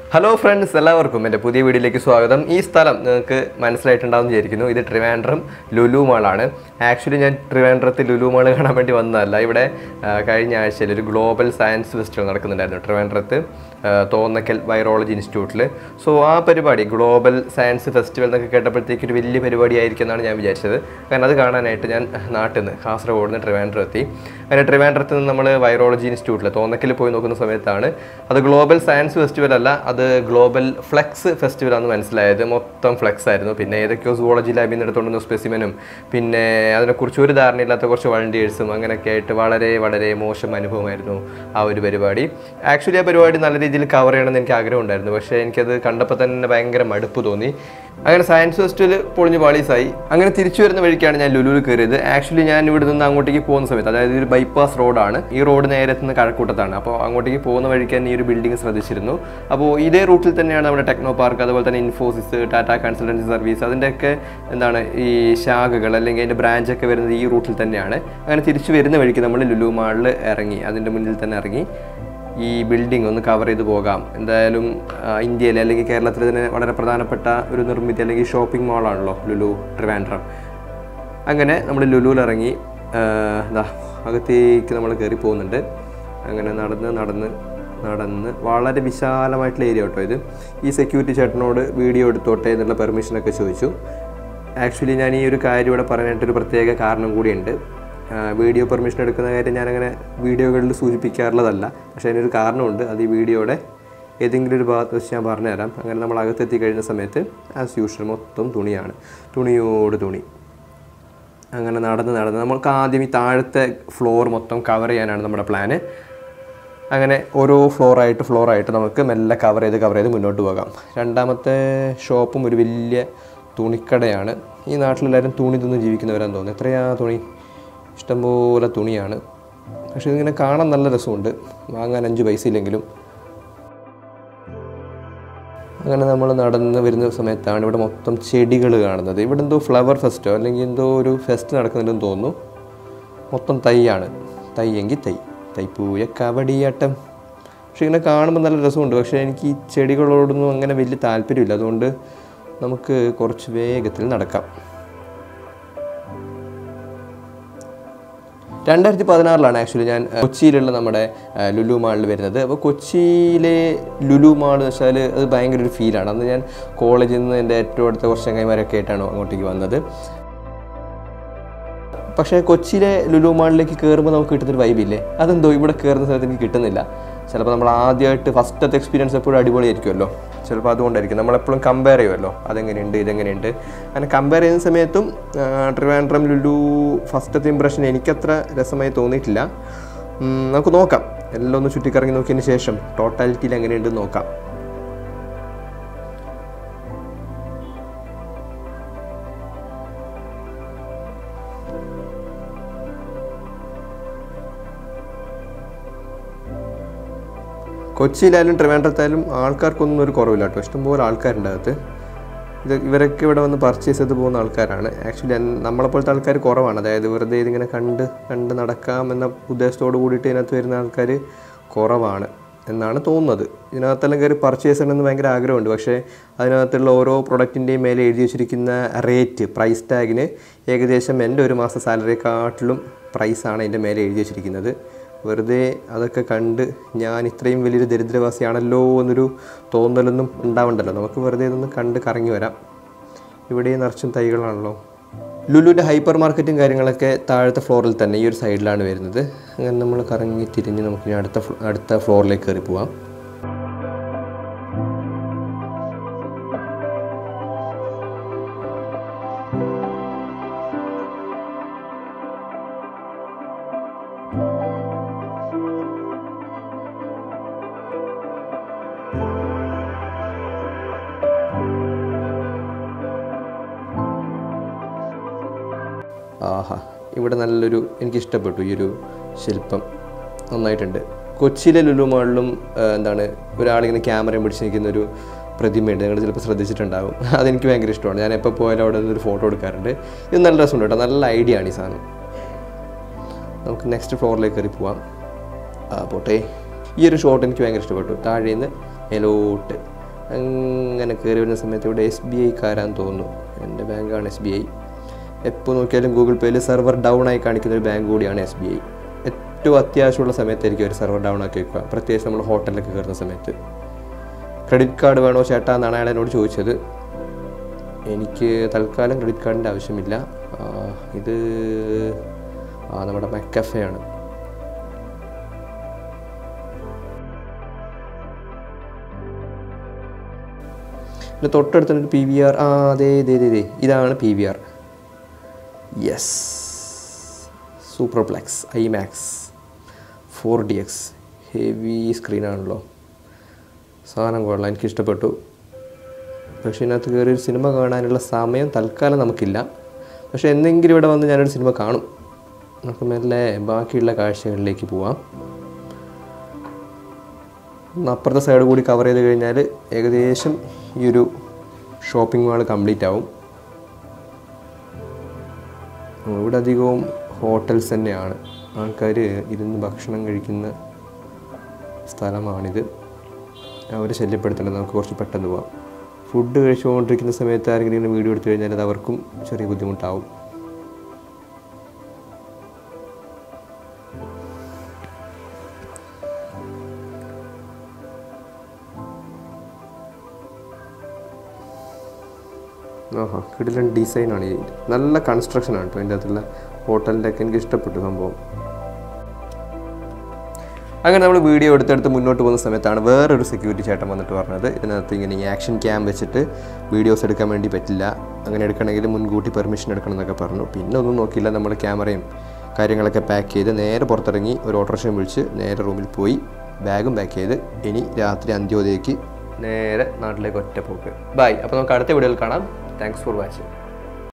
hello friends എല്ലാവർക്കും എൻ്റെ പുതിയ വീഡിയോയിലേക്ക് സ്വാഗതം ഈ സ്ഥലം നിങ്ങൾക്ക് മനസ്സിലായിട്ടുണ്ടാവും വിചാരിക്കുന്നു ഇത് ട്രിവാൻഡ്രം ലുലു മാളാണ് ആക്ച്വലി ഞാൻ ട്രിവാൻഡ്രത്ത് ലുലു മാൾ കാണാൻ വേണ്ടി വന്നതല്ല ഇവിടെ ആ, കഴിഞ്ഞ ആഴ്ചയിൽ ഒരു ഗ്ലോബൽ സയൻസ് ഫെസ്റ്റിവൽ നടക്കുന്നുണ്ടായിരുന്നു ട്രിവാൻഡ്രത്ത് ആ, തോന്നക്കൽ വൈറോളജി ഇൻസ്റ്റിറ്റ്യൂട്ടിൽ സോ ആ പരിപാടി ഗ്ലോബൽ സയൻസ് ഫെസ്റ്റിവൽ എന്നൊക്കെ കേട്ടപ്പോഴത്തേക്ക് ഒരു വലിയ പരിപാടി ആയിരിക്കും എന്നാണ് ഞാൻ വിചാരിച്ചത് കാരണം അത് കാണാനായിട്ട് ഞാൻ നാട്ടിൽ നിന്ന് കാസർഗോഡ് നിന്ന് ട്രിവാൻഡ്രം എത്തി അങ്ങനെ ട്രിവാൻഡ്രത്ത് നിന്ന് നമ്മൾ വൈറോളജി ഇൻസ്റ്റിറ്റ്യൂട്ടിൽ തോന്നക്കൽ പോയി നോക്കുന്ന സമയത്താണ് അത് ഗ്ലോബൽ സയൻസ് ഫെസ്റ്റിവൽ അല്ല അത് ഗ്ലോബൽ ഫ്ലെക്സ് ഫെസ്റ്റിവൽ ആണെന്ന് മനസ്സിലായത് മൊത്തം ഫ്ലെക്സ് ആയിരുന്നു പിന്നെ ഏതൊക്കെയോ സുവോളജി ലാബിൽ നിന്ന് എടുത്തുകൊണ്ടുവന്ന സ്പെസിമെനും പിന്നെ അതിനെക്കുറിച്ച് ഒരു ധാരണയില്ലാത്ത കുറച്ച് വളണ്ടിയേഴ്സും അങ്ങനെയൊക്കെ ആയിട്ട് വളരെ വളരെ മോശം അനുഭവമായിരുന്നു ആ ഒരു പരിപാടി ആക്ച്വലി ആ പരിപാടി നല്ല രീതിയിൽ കവർ ചെയ്യണമെന്ന് എനിക്ക് ആഗ്രഹം ഉണ്ടായിരുന്നു പക്ഷേ എനിക്കത് കണ്ടപ്പോൾ തന്നെ ഭയങ്കര മടുപ്പ് തോന്നി അങ്ങനെ സയൻസ് ഫെസ്റ്റിവൽ പൊളിഞ്ഞ് പാളീസായി അങ്ങനെ തിരിച്ചു വരുന്ന വഴിക്കാണ് ഞാൻ ലുലുവിൽ കയറിയത് ആക്ച്വലി ഞാൻ ഇവിടെ നിന്ന് അങ്ങോട്ടേക്ക് പോകുന്ന സമയത്ത് അതായത് ഒരു ബൈപ്പാസ് റോഡാണ് ഈ റോഡ് നേരെ എത്തുന്ന കഴക്കൂട്ടത്താണ് അപ്പോൾ അങ്ങോട്ടേക്ക് പോകുന്ന വഴിക്ക് തന്നെ ഈ ഒരു ബിൽഡിംഗ് ശ്രദ്ധിച്ചിരുന്നു അപ്പോൾ ഇതേ റൂട്ടിൽ തന്നെയാണ് നമ്മുടെ ടെക്നോ പാർക്ക് അതുപോലെ തന്നെ ഇൻഫോസിസ് ടാറ്റ കൺസൾട്ടൻസി സർവീസ് അതിൻ്റെയൊക്കെ എന്താണ് ഈ ശാഖകൾ അല്ലെങ്കിൽ അതിൻ്റെ ബ്രാഞ്ചൊക്കെ വരുന്നത് ഈ റൂട്ടിൽ തന്നെയാണ് അങ്ങനെ തിരിച്ചു വരുന്ന വഴിക്ക് നമ്മൾ ലുലു മാളിൽ ഇറങ്ങി അതിൻ്റെ മുന്നിൽ തന്നെ ഇറങ്ങി ഈ ബിൽഡിംഗ് ഒന്ന് കവർ ചെയ്ത് പോകാം എന്തായാലും ആ, ഇന്ത്യയിലെ അല്ലെങ്കിൽ കേരളത്തിലെ തന്നെ വളരെ പ്രധാനപ്പെട്ട ഒരു നിർമ്മിതി അല്ലെങ്കിൽ ഷോപ്പിംഗ് മാളാണല്ലോ ലുലു ട്രിവാൻഡ്രം അങ്ങനെ നമ്മൾ ലുലുവിൽ ഇറങ്ങി ആ, ദാ അകത്തേക്ക് നമ്മൾ കയറി പോകുന്നുണ്ട് അങ്ങനെ നടന്ന് നടന്ന് നടന്ന് വളരെ വിശാലമായിട്ടുള്ള ഏരിയ കേട്ടോ ഇത് ഈ സെക്യൂരിറ്റി ചേട്ടനോട് വീഡിയോ എടുത്തോട്ടെ എന്നുള്ള പെർമിഷനൊക്കെ ചോദിച്ചു ആക്ച്വലി ഞാൻ ഈ ഒരു കാര്യം ഇവിടെ പറയാനായിട്ടൊരു പ്രത്യേക കാരണം കൂടിയുണ്ട് ആ, വീഡിയോ പെർമിഷൻ എടുക്കുന്ന കാര്യം ഞാനങ്ങനെ വീഡിയോകളിൽ സൂചിപ്പിക്കാറുള്ളതല്ല പക്ഷേ അതിനൊരു കാരണമുണ്ട് അത് ഈ വീഡിയോയുടെ ഏതെങ്കിലും ഒരു ഭാഗത്ത് വെച്ച് ഞാൻ പറഞ്ഞുതരാം അങ്ങനെ നമ്മൾ അകത്തെത്തി കഴിയുന്ന സമയത്ത് ആസ് യൂഷ്വൽ മൊത്തം തുണിയാണ് തുണിയോട് തുണി അങ്ങനെ നടന്ന് നടന്ന് നമ്മൾക്ക് ആദ്യം ഈ താഴത്തെ ഫ്ലോർ മൊത്തം കവർ ചെയ്യാനാണ് നമ്മുടെ പ്ലാന് അങ്ങനെ ഓരോ ഫ്ലോറായിട്ട് ഫ്ലോറായിട്ട് നമുക്ക് മെല്ലെ കവർ ചെയ്ത് കവർ ചെയ്ത് മുന്നോട്ട് പോകാം രണ്ടാമത്തെ ഷോപ്പും ഒരു വലിയ തുണിക്കടയാണ് ഈ നാട്ടിലെല്ലാവരും തുണി തിന്ന് ജീവിക്കുന്നവരാന്ന് തോന്നുന്നു എത്രയാ തുണി ഇഷ്ടംപോലെ തുണിയാണ് പക്ഷേ ഇതിങ്ങനെ കാണാൻ നല്ല രസമുണ്ട് വാങ്ങാൻ അഞ്ച് പൈസ ഇല്ലെങ്കിലും അങ്ങനെ നമ്മൾ നടന്ന് വരുന്ന സമയത്താണ് ഇവിടെ മൊത്തം ചെടികൾ കാണുന്നത് ഇവിടെ എന്തോ ഫ്ലവർ ഫെസ്റ്റോ അല്ലെങ്കിൽ എന്തോ ഒരു ഫെസ്റ്റ് നടക്കുന്നുണ്ടെന്ന് തോന്നുന്നു മൊത്തം തൈയാണ് തൈ എങ്കിൽ തൈ തൈപ്പൂയ കവടിയാട്ടം പക്ഷെ ഇങ്ങനെ കാണുമ്പോൾ നല്ല രസമുണ്ട് പക്ഷേ എനിക്ക് ഈ ചെടികളോടൊന്നും അങ്ങനെ വലിയ താല്പര്യമില്ല അതുകൊണ്ട് നമുക്ക് കുറച്ച് വേഗത്തിൽ നടക്കാം രണ്ടായിരത്തി പതിനാറിലാണ് ആക്ച്വലി ഞാൻ അഹ്, കൊച്ചിയിലുള്ള നമ്മുടെ അഹ്, ലുലു മാളിൽ വരുന്നത് അപ്പോൾ കൊച്ചിയിലെ ലുലു മാൾ എന്ന് വെച്ചാൽ അത് ഭയങ്കര ഒരു ഫീലാണ് അന്ന് ഞാൻ കോളേജിൽ നിന്ന് എൻ്റെ ഏറ്റവും അടുത്ത കുറച്ച് ചങ്ങായിമാരൊക്കെ ആയിട്ടാണ് അങ്ങോട്ടേക്ക് വന്നത് പക്ഷേ കൊച്ചിയിലെ ലുലു മാളിലേക്ക് കയറുമ്പോൾ നമുക്ക് കിട്ടുന്നൊരു വൈബില്ലേ അതെന്തോ ഇവിടെ കയറുന്ന സമയത്ത് എനിക്ക് കിട്ടുന്നില്ല ചിലപ്പോൾ നമ്മൾ ആദ്യമായിട്ട് ഫസ്റ്റത്തെ എക്സ്പീരിയൻസ് എപ്പോഴും അടിപൊളിയായിരിക്കുമല്ലോ ചിലപ്പോൾ അതുകൊണ്ടായിരിക്കും നമ്മളെപ്പോഴും കമ്പയർ ചെയ്യുമല്ലോ അതെങ്ങനെയുണ്ട് ഇതെങ്ങനെയുണ്ട് അങ്ങനെ കമ്പയർ ചെയ്യുന്ന സമയത്തും ആ, ട്രിവാൻഡ്രം ലുലു ഫസ്റ്റത്തെ ഇമ്പ്രഷൻ എനിക്കത്ര രസമായി തോന്നിയിട്ടില്ല ഉം, നമുക്ക് നോക്കാം എല്ലാം ഒന്ന് ചുറ്റിക്കറങ്ങി നോക്കിയതിന് ശേഷം ടോട്ടാലിറ്റിയിൽ എങ്ങനെയുണ്ടെന്ന് നോക്കാം കൊച്ചിയിലായാലും ട്രിവാൻഡ്രത്തായാലും ആൾക്കാർക്കൊന്നും ഒരു കുറവില്ല കേട്ടോ ഇഷ്ടംപോലെ ആൾക്കാരുണ്ട് അകത്ത് ഇത് ഇവരൊക്കെ ഇവിടെ വന്ന് പർച്ചേസ് ചെയ്ത് പോകുന്ന ആൾക്കാരാണ് ആക്ച്വലി നമ്മളെപ്പോലത്തെ ആൾക്കാർ കുറവാണ് അതായത് വെറുതെ ഇതിങ്ങനെ കണ്ട് കണ്ട് നടക്കാം എന്ന ഉദ്ദേശത്തോട് കൂടിയിട്ട് ഇതിനകത്ത് വരുന്ന ആൾക്കാർ കുറവാണ് എന്നാണ് തോന്നുന്നത് ഇതിനകത്തെല്ലാം കയറി പർച്ചേസ് ചെയ്യണമെന്ന് ഭയങ്കര ആഗ്രഹമുണ്ട് പക്ഷേ അതിനകത്തുള്ള ഓരോ പ്രൊഡക്റ്റിൻ്റെയും മേലെ എഴുതി വെച്ചിരിക്കുന്ന റേറ്റ് പ്രൈസ് ടാഗിന് ഏകദേശം എൻ്റെ ഒരു മാസ സാലറിയെക്കാട്ടിലും പ്രൈസാണ് അതിൻ്റെ മേലെ എഴുതി വെച്ചിരിക്കുന്നത് വെറുതെ അതൊക്കെ കണ്ട് ഞാൻ ഇത്രയും വലിയൊരു ദരിദ്രവാസിയാണല്ലോ എന്നൊരു തോന്നലൊന്നും ഉണ്ടാവണ്ടല്ലോ നമുക്ക് വെറുതെ ഇതൊന്ന് കണ്ട് കറങ്ങി വരാം ഇവിടെ നിറച്ചും തൈകളാണല്ലോ ലുലുവിൻ്റെ ഹൈപ്പർ മാർക്കറ്റും കാര്യങ്ങളൊക്കെ താഴത്തെ ഫ്ലോറിൽ തന്നെ ഈ ഒരു സൈഡിലാണ് വരുന്നത് അങ്ങനെ നമ്മൾ കറങ്ങി തിരിഞ്ഞ് നമുക്കിനി അടുത്ത ഫ്ലോ- അടുത്ത ഫ്ലോറിലേക്ക് കയറി പോവാം ആഹാ ഇവിടെ നല്ലൊരു എനിക്ക് ഇഷ്ടപ്പെട്ടു ഈ ഒരു ശില്പം നന്നായിട്ടുണ്ട് കൊച്ചിയിലെ ലുലു മാളിലും ആ, എന്താണ് ഒരാളിങ്ങനെ ക്യാമറയും പിടിച്ച് നിൽക്കുന്ന ഒരു പ്രതിമയുണ്ട് നിങ്ങൾ ചിലപ്പോൾ ശ്രദ്ധിച്ചിട്ടുണ്ടാകും അതെനിക്ക് ഭയങ്കര ഇഷ്ടമാണ് ഞാൻ എപ്പോൾ പോയാലും അവിടെ നിന്നൊരു ഫോട്ടോ എടുക്കാറുണ്ട് ഇത് നല്ല രസമുണ്ട് കേട്ടോ നല്ല ഐഡിയ ആണ് ഈ സാധനം നമുക്ക് നെക്സ്റ്റ് ഫ്ലോറിലേക്ക് കയറി പോവാം ആ പോട്ടെ ഈ ഒരു ഷോട്ട് എനിക്ക് ഭയങ്കര ഇഷ്ടപ്പെട്ടു താഴെ നിന്ന് മേലോട്ട് അങ്ങനെ കയറി വരുന്ന സമയത്ത് ഇവിടെ എസ് ബി ഐ കാരാൻ തോന്നുന്നു എൻ്റെ ബാങ്കാണ് എസ് ബി ഐ എപ്പോൾ നോക്കിയാലും ഗൂഗിൾ പേയിൽ സെർവർ ഡൗൺ ആയി കാണിക്കുന്ന ഒരു ബാങ്ക് കൂടിയാണ് എസ് ബി ഐ ഏറ്റവും അത്യാവശ്യമുള്ള സമയത്തായിരിക്കും ഒരു സെർവർ ഡൗൺ ആക്കി വെക്കുക പ്രത്യേകിച്ച് നമ്മൾ ഹോട്ടലിലൊക്കെ കയറുന്ന സമയത്ത് ക്രെഡിറ്റ് കാർഡ് വേണോ ചേട്ടാ എന്നാണ് അയാൾ എന്നോട് ചോദിച്ചത് എനിക്ക് തൽക്കാലം ക്രെഡിറ്റ് കാർഡിൻ്റെ ആവശ്യമില്ല ആ, ഇത് ആ നമ്മുടെ മെക്കഫേ ആണ് പിന്നെ തൊട്ടടുത്തൊരു പി വി ആർ ആ അതെ അതെ അതെ അതെ ഇതാണ് P V R yes superplex IMAX four D X heavy സ്ക്രീനാണല്ലോ സാധനം കൊള്ളാം എനിക്ക് ഇഷ്ടപ്പെട്ടു പക്ഷേ ഇതിനകത്ത് കയറി ഒരു സിനിമ കാണാനുള്ള സമയം തൽക്കാലം നമുക്കില്ല പക്ഷേ എന്തെങ്കിലും ഇവിടെ വന്ന് ഞാനൊരു സിനിമ കാണും നമുക്ക് മെല്ലെ ബാക്കിയുള്ള കാഴ്ചകളിലേക്ക് പോവാം ഒന്ന് അപ്പുറത്തെ സൈഡ് കൂടി കവർ ചെയ്ത് കഴിഞ്ഞാൽ ഏകദേശം ഈ ഒരു ഷോപ്പിംഗ് മാൾ കംപ്ലീറ്റ് ആവും ഇവിടെ അധികവും ഹോട്ടൽസ് തന്നെയാണ് ആൾക്കാർ ഇരുന്ന് ഭക്ഷണം കഴിക്കുന്ന സ്ഥലമാണിത് അവർ ശല്യപ്പെടുത്തേണ്ടത് നമുക്ക് കുറച്ച് പെട്ടെന്ന് പോവാം ഫുഡ് കഴിച്ചുകൊണ്ടിരിക്കുന്ന സമയത്ത് ആരെങ്കിലും ഇങ്ങനെ വീഡിയോ എടുത്തു കഴിഞ്ഞാൽ അത് അവർക്കും ചെറിയ ബുദ്ധിമുട്ടാവും ആഹാ കിടിലൻ ഡിസൈനാണ് ഈ നല്ല കൺസ്ട്രക്ഷനാണ് കേട്ടോ അതിൻ്റെ അകത്തുള്ള ഹോട്ടലിൻ്റെ ഒക്കെ എനിക്ക് ഇഷ്ടപ്പെട്ടു സംഭവം അങ്ങനെ നമ്മൾ വീഡിയോ എടുത്തെടുത്ത് മുന്നോട്ട് പോകുന്ന സമയത്താണ് വേറൊരു സെക്യൂരിറ്റി ചേട്ടൻ വന്നിട്ട് പറഞ്ഞത് ഇതിനകത്ത് ഇങ്ങനെ ഈ ആക്ഷൻ ക്യാം വെച്ചിട്ട് വീഡിയോസ് എടുക്കാൻ വേണ്ടി പറ്റില്ല അങ്ങനെ എടുക്കണമെങ്കിൽ മുൻകൂട്ടി പെർമിഷൻ എടുക്കണം എന്നൊക്കെ പറഞ്ഞു പിന്നെ ഒന്നും നോക്കിയില്ല നമ്മൾ ക്യാമറയും കാര്യങ്ങളൊക്കെ പാക്ക് ചെയ്ത് നേരെ പുറത്തിറങ്ങി ഒരു ഓട്ടോറിക്ഷയും വിളിച്ച് നേരെ റൂമിൽ പോയി ബാഗും പാക്ക് ചെയ്ത് ഇനി രാത്രി അന്ത്യോദയക്ക് നേരെ നാട്ടിലേക്ക് ഒറ്റ പോക്ക് ബൈ അപ്പോൾ നമുക്ക് അടുത്ത വീഡിയോയിൽ കാണാം താങ്ക്സ് ഫോർ വാച്ചിങ്